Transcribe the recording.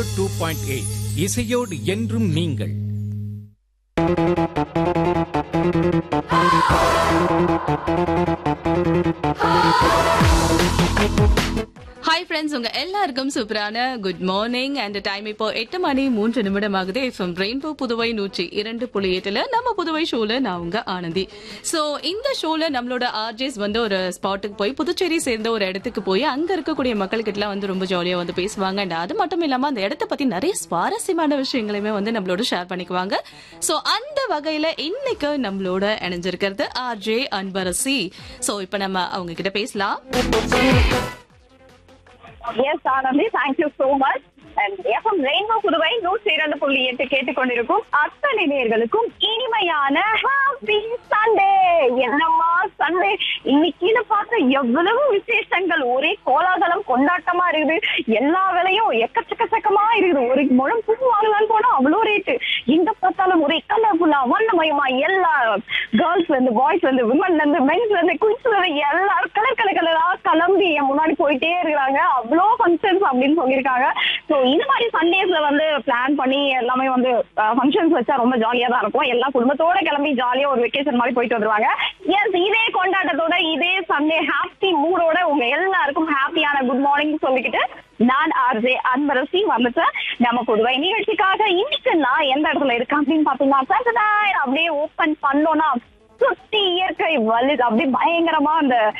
two point eight இசையோடு என்றும் நீங்கள் ஹாய் ஃப்ரெண்ட்ஸ் உங்க எல்லாருக்கும் சூப்பரான குட் மார்னிங் அண்ட் டைம் இப்போ எட்டு மணி மூன்று நிமிடம் ஆகுது எஃப்எம் ரெயின்போ புதுவை நூற்றி இரண்டு புள்ளி எட்டுல நம்ம புதுவை ஷோல நான் உங்க ஆனந்தி சோ இந்த ஷோல நம்மளோட ஆர்ஜேஸ் வந்து ஒரு ஸ்பாட்டுக்கு போய் புதுச்சேரி சேர்ந்த ஒரு இடத்துக்கு போய் அங்க இருக்கக்கூடிய மக்கள்கிட்ட வந்து ரொம்ப ஜாலியா வந்து பேசுவாங்க அண்ட் அது மட்டும் இல்லாம அந்த இடத்த பத்தி நிறைய சுவாரஸ்யமான விஷயங்களையுமே வந்து நம்மளோட ஷேர் பண்ணிக்குவாங்க சோ அந்த வகையில இன்னைக்கு நம்மளோட இணைஞ்சிருக்கிறது ஆர்ஜே அன்பரசி சோ இப்ப நம்ம அவங்க கிட்ட பேசலாம் S Anandhi thank you so much FM rainbow Puduvai நூற்றி இரண்டு புள்ளி எட்டு கேட்டுக்கொண்டிருக்கும் அத்தனை நேர்களுக்கும் இனிமையான ஹாப்பி சண்டே என்னம்மா சண்டே இன்னைக்குன்னு பார்த்த எவ்வளவு விசேஷங்கள் ஒரே கோலாகலம் கொண்டாட்டமா இருக்குது எல்லா வேலையும் எக்கச்சக்கச்சக்கமா இருக்குது ஒரு முழம் பூ வாங்கலாம்னு போனா அவ்வளோ ரேட்டு எங்க பார்த்தாலும் ஒரே கலர்ஃபுல்லா வண்ணமயமா எல்லா கேர்ள்ஸ்ல இருந்து பாய்ஸ்ல இருந்து விமன்ல இருந்து மென்ஸ்ல இருந்து குயின்ஸ்ல இருந்து எல்லாரும் கலர் கலர் கலரா கிளம்பி என் முன்னாடி போயிட்டே இருக்கிறாங்க அவ்வளோ ஃபங்க்ஷன்ஸ் அப்படின்னு சொல்லியிருக்காங்க ஸோ இந்த மாதிரி சண்டேஸ்ல வந்து பிளான் பண்ணி எல்லாமே வந்து ஃபங்க்ஷன்ஸ் வச்சா ரொம்ப ஜாலியா தான் இருக்கும் எல்லா குடும்பத்தோட கிளம்பி ஜாலியா ஒரு வெக்கேஷன் மாதிரி போயிட்டு வந்துருவாங்க எஸ் இதே கொண்டாட்டத்தோட இதே சண்டே ஹாப்பி மூடோட உங்க எல்லாருக்கும் ஹாப்பியான குட் மார்னிங் சொல்லிக்கிட்டு நான் ஆர்ஜே அன்பரசி வந்துட்டேன் நம்ம புதுவை நிகழ்ச்சிக்காக இன்னைக்கு நான் எந்த இடத்துல இருக்கேன் அப்படின்னு பாத்தீங்கன்னா சாட்டர்டே அப்படியே ஓபன் பண்ணோம்னா சுத்தி இயற்கை வலு அப்படியே பயங்கரமா அந்த